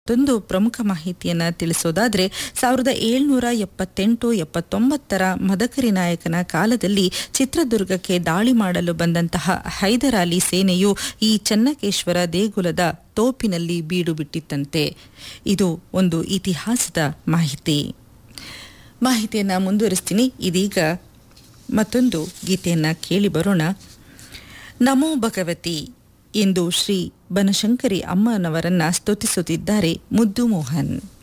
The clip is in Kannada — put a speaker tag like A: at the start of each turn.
A: ಮತ್ತೊಂದು ಪ್ರಮುಖ ಮಾಹಿತಿಯನ್ನು ತಿಳಿಸೋದಾದರೆ ಸಾವಿರದ ಏಳ್ನೂರ ಎಪ್ಪತ್ತೆಂಟು ಎಪ್ಪತ್ತೊಂಬತ್ತರ ಮದಕರಿ ನಾಯಕನ ಕಾಲದಲ್ಲಿ ಚಿತ್ರದುರ್ಗಕ್ಕೆ ದಾಳಿ ಮಾಡಲು ಬಂದಂತಹ ಹೈದರಾಲಿ ಸೇನೆಯು ಈ ಚನ್ನಕೇಶ್ವರ ದೇಗುಲದ ತೋಪಿನಲ್ಲಿ ಬೀಡು ಬಿಟ್ಟಿತ್ತಂತೆ ಇದು ಒಂದು ಇತಿಹಾಸದ ಮಾಹಿತಿ ಮಾಹಿತಿಯನ್ನು ಮುಂದುವರಿಸ್ತೀನಿ ಇದೀಗ ಮತ್ತೊಂದು ಗೀತೆಯನ್ನು ಕೇಳಿ ಬರೋಣ ನಮೋ ಭಗವತಿ ಎಂದು ಶ್ರೀ ಬನಶಂಕರಿ ಅಮ್ಮನವರನ್ನ ಸ್ತುತಿಸುತ್ತಿದ್ದಾರೆ ಮುದ್ದು ಮೋಹನ್